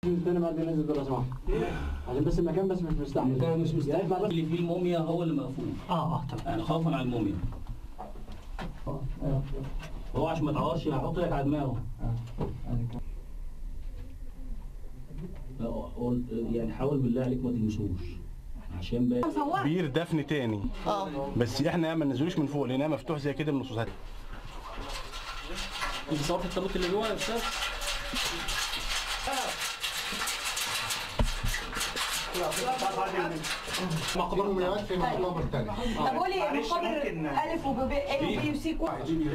الثاني بعد ننزل دول لو سمحت عشان بس المكان بس مش مستحمل المكان مش يا إما بس اللي فيه الموميا هو اللي مقفول اه اه تمام يعني خوفا على الموميا آه، آه، هو عشان ما تعورش هيحط لك على دماغه آه. آه، كده. لا، قول- يعني حاول بالله عليك ما تلمسوش عشان بقى بير دفن تاني بس احنا ما ننزلوش من فوق لانها مفتوح زي كده من النصوصات انت صورت التابوت اللي جوه يا استاذ يوميات في مقابر تاني طب قولي مقابر الف وب ايه وبي وسي كو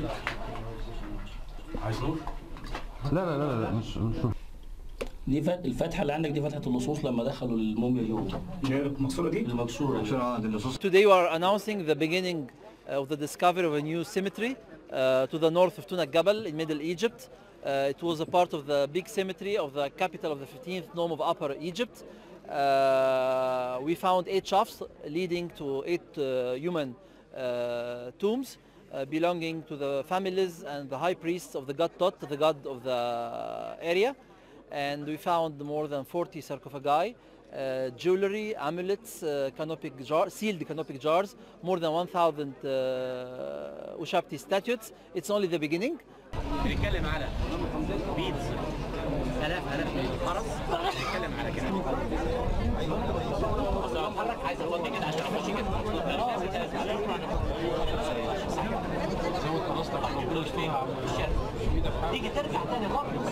لا لا لا لا مش مش دي فت... الفتحه اللي عندك دي فتحه اللصوص لما دخلوا الموميا جوه المقصوره دي المكسوره دي. Today we are announcing the beginning of the discovery of a new cemetery uh, to the north of Tuna Gabal in Middle Egypt. Uh, it was a part of the big cemetery of the capital of the 15th Nome of Upper Egypt. Uh, we found eight shafts leading to eight uh, human uh, tombs uh, belonging to the families and the high priests of the god Tot, the god of the area. And we found more than 40 sarcophagi, uh, jewelry, amulets, uh, canopic jar, sealed canopic jars, more than 1,000 uh, Ushabti statues. It's only the beginning. بنتكلم على بيتز 3000 من الفرس بنتكلم على كام اتحرك عايز اودي كده عشان اخش كده زود خلاص تيجي ترجع تاني برضه